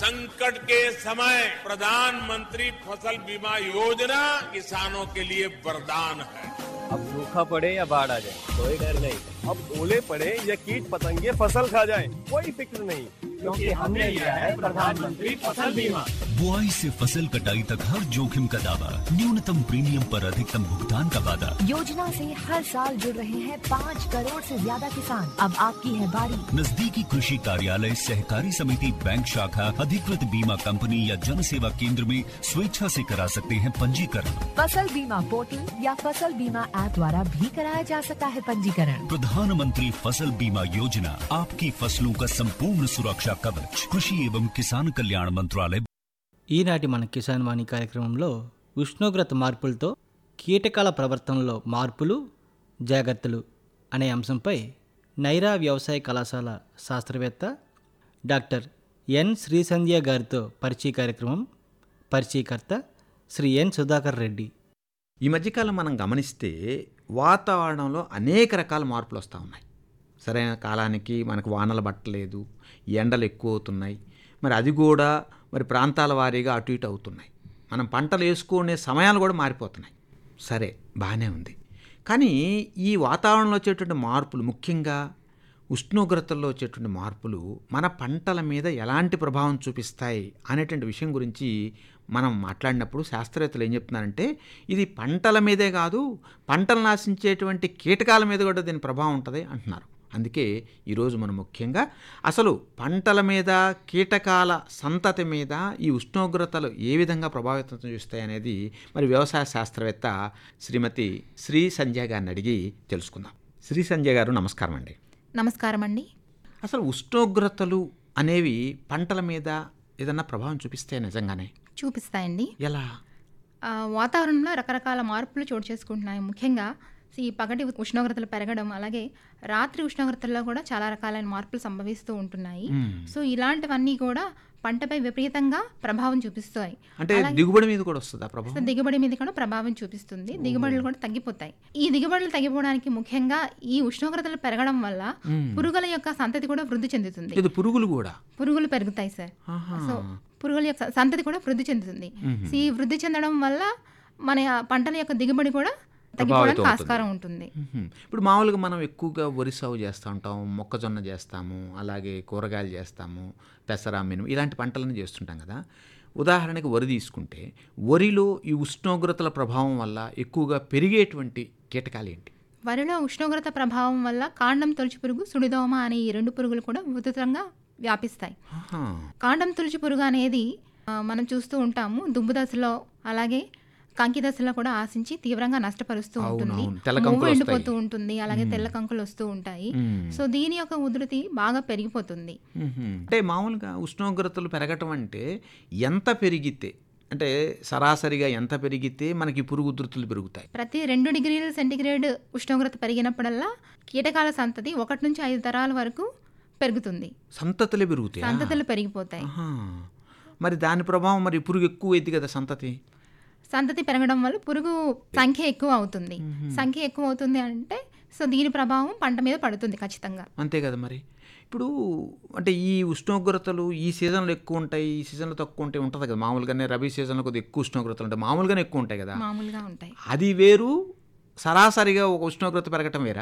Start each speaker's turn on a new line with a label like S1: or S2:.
S1: संकट के समय प्रधानमंत्री फसल बीमा योजना किसानों के लिए वरदान है
S2: अब सूखा पड़े या बाढ़ आ जाए कोई डर नहीं
S3: अब ओले पड़े या कीट पतंगे फसल खा जाए कोई फिक्र नहीं
S2: क्योंकि हमने लिया है प्रधानमंत्री फसल बीमा
S4: बुआई से फसल कटाई तक हर जोखिम का दावा न्यूनतम प्रीमियम पर अधिकतम भुगतान का वादा
S5: योजना से हर साल जुड़ रहे हैं पाँच करोड़ से ज्यादा किसान अब आपकी है बारी
S4: नजदीकी कृषि कार्यालय सहकारी समिति बैंक शाखा अधिकृत बीमा कंपनी या जन सेवा केंद्र में स्वेच्छा से करा सकते हैं पंजीकरण
S5: फसल बीमा पोर्टल या फसल बीमा ऐप द्वारा भी कराया जा सकता है पंजीकरण
S4: प्रधानमंत्री फसल बीमा योजना आपकी फसलों का संपूर्ण सुरक्षा कवच कृषि एवं किसान कल्याण मंत्रालय
S6: ఈనాటి మన కిసాన్ వాణి కార్యక్రమంలో ఉష్ణోగ్రత మార్పులతో కీటకాల ప్రవర్తనలో మార్పులు జాగ్రత్తలు అనే అంశంపై నైరా వ్యవసాయ కళాశాల శాస్త్రవేత్త డాక్టర్ ఎన్ శ్రీసంధ్య గారితో పరిచయ కార్యక్రమం పరిచయకర్త శ్రీ ఎన్ సుధాకర్ రెడ్డి
S7: ఈ మధ్యకాలం మనం గమనిస్తే వాతావరణంలో అనేక రకాల మార్పులు వస్తూ ఉన్నాయి సరైన కాలానికి మనకు వానలు పట్టలేదు ఎండలు ఎక్కువ అవుతున్నాయి మరి అది కూడా మరి ప్రాంతాల వారీగా అటు ఇటు అవుతున్నాయి మనం పంటలు వేసుకునే సమయాలు కూడా మారిపోతున్నాయి సరే బాగానే ఉంది కానీ ఈ వాతావరణంలో వచ్చేటువంటి మార్పులు ముఖ్యంగా ఉష్ణోగ్రతల్లో వచ్చేటువంటి మార్పులు మన పంటల మీద ఎలాంటి ప్రభావం చూపిస్తాయి అనేటువంటి విషయం గురించి మనం మాట్లాడినప్పుడు శాస్త్రవేత్తలు ఏం చెప్తున్నారంటే ఇది పంటల మీదే కాదు పంటలు నాశించేటువంటి కీటకాల మీద కూడా దీని ప్రభావం ఉంటుంది అంటున్నారు అందుకే ఈరోజు మనం ముఖ్యంగా అసలు పంటల మీద కీటకాల సంతతి మీద ఈ ఉష్ణోగ్రతలు ఏ విధంగా ప్రభావితం చూస్తాయి అనేది మరి వ్యవసాయ శాస్త్రవేత్త శ్రీమతి శ్రీ సంజయ్ గారిని అడిగి తెలుసుకుందాం శ్రీ సంజయ్ గారు నమస్కారం అండి
S8: నమస్కారం అండి
S7: అసలు ఉష్ణోగ్రతలు అనేవి పంటల మీద ఏదన్నా ప్రభావం చూపిస్తాయి నిజంగానే
S8: చూపిస్తాయండి
S7: ఎలా
S8: ఆ, వాతావరణంలో రకరకాల మార్పులు చోటు చేసుకుంటున్నాయి ముఖ్యంగా ఈ పగటి ఉష్ణోగ్రతలు పెరగడం అలాగే రాత్రి ఉష్ణోగ్రతల్లో కూడా చాలా రకాలైన మార్పులు సంభవిస్తూ ఉంటున్నాయి సో ఇలాంటివన్నీ కూడా పంటపై విపరీతంగా ప్రభావం చూపిస్తాయి
S7: అంటే దిగుబడి మీద కూడా వస్తుందా
S8: సో
S7: ప్రభావం
S8: దిగుబడి మీద కూడా ప్రభావం చూపిస్తుంది దిగుబడులు కూడా తగ్గిపోతాయి ఈ దిగుబడులు తగ్గిపోవడానికి ముఖ్యంగా ఈ ఉష్ణోగ్రతలు పెరగడం వల్ల పురుగుల యొక్క సంతతి కూడా వృద్ధి చెందుతుంది
S7: ఇది పురుగులు కూడా
S8: పురుగులు పెరుగుతాయి సార్ సో పురుగుల యొక్క సంతతి కూడా వృద్ధి చెందుతుంది సో ఈ వృద్ధి చెందడం వల్ల మన పంటల యొక్క దిగుబడి కూడా తగ్గిపోవడానికి
S7: అవుతుంది.
S8: ఆస్కారం ఉంటుంది
S7: మ్మ్. ఇప్పుడు మామూలుగా మనం ఎక్కువగా వరి సాగు చేస్తూ ఉంటాం మొక్కజొన్న చేస్తాము అలాగే కూరగాయలు చేస్తాము పెసర మినుము ఇలాంటి పంటలను చేస్తుంటాం కదా ఉదాహరణకి వరి తీసుకుంటే వరిలో ఈ ఉష్ణోగ్రతల ప్రభావం వల్ల ఎక్కువగా పెరిగేటువంటి కీటకాలు ఏంటి
S8: వరిలో ఉష్ణోగ్రత ప్రభావం వల్ల కాండం తొలచి పురుగు సుడిదోమ అనే ఈ రెండు పురుగులు కూడా విస్తృతంగా వ్యాపిస్తాయి
S7: ఆహా.
S8: కాండం తొలచి పురుగు అనేది ఆ, మనం చూస్తూ ఉంటాము దుబ్బు దశలో అలాగే కంకి దశలో కూడా ఆశించి తీవ్రంగా నష్టపరుస్తూ
S7: అవును,
S8: ఉంటుంది
S7: అవును. తెల్ల
S8: మువ్వు
S7: కంకులు
S8: ఎండిపోతూ
S7: వస్తాయి.
S8: ఉంటుంది అలాగే తెల్ల కంకులు వస్తూ ఉంటాయి
S7: మ్మ్.
S8: సో దీని యొక్క ఉధృతి బాగా పెరిగిపోతుంది
S7: మ్మ్. అంటే మామూలుగా ఉష్ణోగ్రతలు పెరగటం అంటే ఎంత పెరిగితే అంటే సరాసరిగా ఎంత పెరిగితే మనకి పురుగు ఉధృతులు పెరుగుతాయి
S8: ప్రతి రెండు డిగ్రీల సెంటీగ్రేడ్ ఉష్ణోగ్రత పెరిగినప్పుడల్లా కీటకాల సంతతి ఒకటి నుంచి ఐదు తరాల వరకు పెరుగుతుంది
S7: సంతతులే పెరుగుతాయి
S8: సంతతులు పెరిగిపోతాయి
S7: ఆహా. మరి దాని ప్రభావం మరి పురుగు ఎక్కువ అయింది కదా సంతతి
S8: సంతతి పెరగడం వల్ల పురుగు సంఖ్య ఎక్కువ అవుతుంది సంఖ్య ఎక్కువ అవుతుంది అంటే సో దీని ప్రభావం పంట మీద పడుతుంది ఖచ్చితంగా
S7: అంతే కదా మరి ఇప్పుడు అంటే ఈ ఉష్ణోగ్రతలు ఈ సీజన్లో ఎక్కువ ఉంటాయి ఈ సీజన్లో తక్కువ ఉంటాయి ఉంటుంది కదా మామూలుగానే రబీ సీజన్లో కొద్దిగా ఎక్కువ ఉష్ణోగ్రతలు ఉంటాయి మామూలుగానే ఎక్కువ ఉంటాయి కదా
S8: మామూలుగా ఉంటాయి
S7: అది వేరు సరాసరిగా ఒక ఉష్ణోగ్రత పెరగటం వేరా